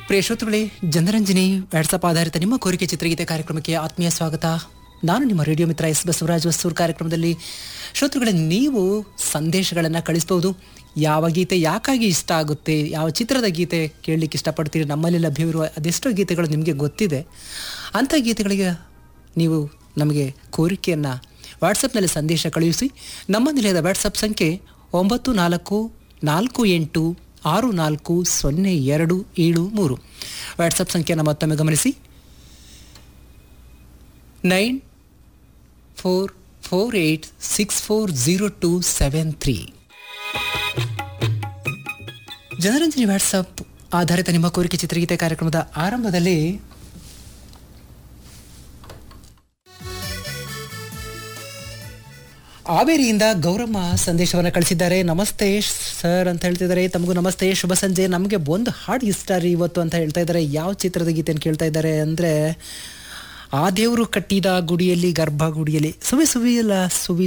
ಪ್ರಿಯ ಶ್ರೋತೃಗಳೇ ಜನರಂಜನಿ ವಾಟ್ಸಪ್ ಆಧಾರಿತ ನಿಮ್ಮ ಕೋರಿಕೆ ಚಿತ್ರಗೀತೆ ಕಾರ್ಯಕ್ರಮಕ್ಕೆ ಆತ್ಮೀಯ ಸ್ವಾಗತ ನಾನು ನಿಮ್ಮ ರೇಡಿಯೋ ಮಿತ್ರ ಎಸ್ ಬಸವರಾಜ್ ವಸ್ತೂರ್ ಕಾರ್ಯಕ್ರಮದಲ್ಲಿ ಶ್ರೋತೃಗಳೇ ನೀವು ಸಂದೇಶಗಳನ್ನು ಕಳಿಸ್ಬೋದು ಯಾವ ಗೀತೆ ಯಾಕಾಗಿ ಇಷ್ಟ ಆಗುತ್ತೆ ಯಾವ ಚಿತ್ರದ ಗೀತೆ ಕೇಳಲಿಕ್ಕೆ ಇಷ್ಟಪಡ್ತೀರಿ ನಮ್ಮಲ್ಲಿ ಲಭ್ಯವಿರುವ ಅದೆಷ್ಟೋ ಗೀತೆಗಳು ನಿಮಗೆ ಗೊತ್ತಿದೆ ಅಂಥ ಗೀತೆಗಳಿಗೆ ನೀವು ನಮಗೆ ಕೋರಿಕೆಯನ್ನು ವಾಟ್ಸಪ್ನಲ್ಲಿ ಸಂದೇಶ ಕಳುಹಿಸಿ ನಮ್ಮ ನಿಲಯದ ವಾಟ್ಸಪ್ ಸಂಖ್ಯೆ ಒಂಬತ್ತು ನಾಲ್ಕು ನಾಲ್ಕು ಎಂಟು ಆರು ನಾಲ್ಕು ಸೊನ್ನೆ ಎರಡು ಏಳು ಮೂರು ವಾಟ್ಸಪ್ ಸಂಖ್ಯೆಯನ್ನು ಮತ್ತೊಮ್ಮೆ ಗಮನಿಸಿ nine four four eight six four zero two seven three Janaranjani WhatsApp ಆಧಾರಿತ ನಿಮ್ಮ ಕೋರಿಕೆ ಚಿತ್ರಗೀತೆ ಕಾರ್ಯಕ್ರಮದ ಆರಂಭದಲ್ಲಿ ಹಾವೇರಿಯಿಂದ ಗೌರಮ್ಮ ಸಂದೇಶವನ್ನು ಕಳಿಸಿದ್ದಾರೆ ನಮಸ್ತೆ ಸರ್ ಅಂತ ಹೇಳ್ತಿದ್ದಾರೆ ತಮಗೂ ನಮಸ್ತೆ ಶುಭ ಸಂಜೆ ನಮಗೆ ಒಂದು ಹಾಡು ಇಷ್ಟ ರೀ ಇವತ್ತು ಅಂತ ಹೇಳ್ತಾ ಇದ್ದಾರೆ ಯಾವ ಚಿತ್ರದ ಗೀತೆಯನ್ನು ಕೇಳ್ತಾ ಇದ್ದಾರೆ ಅಂದರೆ ಆ ದೇವರು ಕಟ್ಟಿದ ಗುಡಿಯಲ್ಲಿ ಗರ್ಭ ಗುಡಿಯಲ್ಲಿ ಸುವಿ ಸುವಿ ಅಲ್ಲ ಸುವಿ